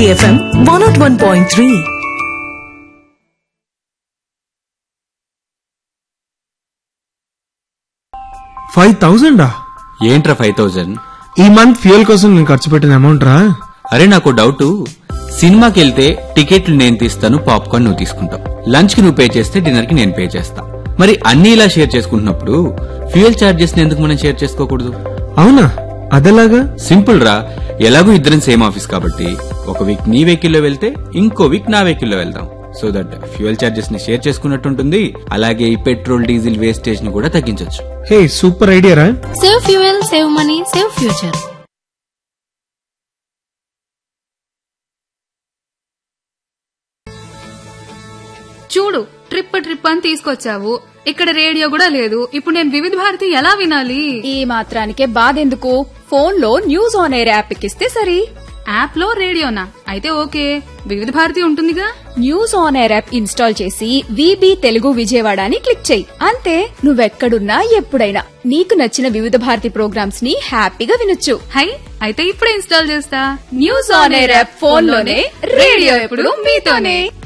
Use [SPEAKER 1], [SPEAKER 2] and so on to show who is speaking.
[SPEAKER 1] Bharati FM one nought one point three
[SPEAKER 2] five థౌజండా
[SPEAKER 3] ఏంట్రా five thousand
[SPEAKER 2] ఈ మంత్ ఫ్యూయల్ కోసం నేను ఖర్చు పెట్టిన అమౌంట్ రా
[SPEAKER 3] అరే నాకు డౌట్ సినిమాకి వెళ్తే టికెట్లు నేను తీస్తాను పాప్కార్న్ నువ్వు తీసుకుంటావు లంచ్ కి నువ్వు పే చేస్తే డిన్నర్ కి నేను పే చేస్తా మరి అన్ని ఇలా షేర్ చేసుకుంటున్నప్పుడు ఫ్యూయల్ చార్జెస్ ఎందుకు మనం షేర్ చేసుకోకూడదు
[SPEAKER 2] అవునా అదెలాగా
[SPEAKER 3] సింపుల్ రా ఎలాగో ఇద్దరం సేమ్ ఆఫీస్ కాబట్టి ఒక వీక్ నీ వెహికల్లో వెళ్తే ఇంకో వీక్ నా వెహికల్లో వెళ్దాం సో దట్ ఫ్యూయల్ చార్జెస్ ని షేర్ చేసుకున్నట్టు ఉంటుంది అలాగే ఈ పెట్రోల్ డీజిల్ వేస్టేజ్ ని కూడా తగ్గించవచ్చు
[SPEAKER 2] హే సూపర్ ఐడియా రా
[SPEAKER 4] save fuel save money save future
[SPEAKER 5] చూడు ట్రిప్ ట్రిప్ అని తీసుకొచ్చావు ఇక్కడ రేడియో కూడా లేదు ఇప్పుడు నేను వివిధ భారతి ఎలా వినాలి
[SPEAKER 6] ఈ మాత్రానికే బాధెందుకు ఫోన్ లో న్యూస్ ఆన్ ఎయిర్ యాప్ ఎక్కిస్తే సరి
[SPEAKER 5] యాప్ లో రేడియోనా అయితే ఓకే వివిధ భారతి ఉంటుందిగా
[SPEAKER 6] news on air app install చేసి విబి తెలుగు విజయవాడ అని క్లిక్ చేయి అంతే నువ్వెక్కడున్నా ఎప్పుడైనా నీకు నచ్చిన వివిధ భారతి ప్రోగ్రామ్స్ ని హ్యాపీగా వినొచ్చు
[SPEAKER 5] హై అయితే ఇప్పుడే ఇన్స్టాల్ చేస్తా
[SPEAKER 6] news on air app phone లోనే రేడియో ఎప్పుడు మీతోనే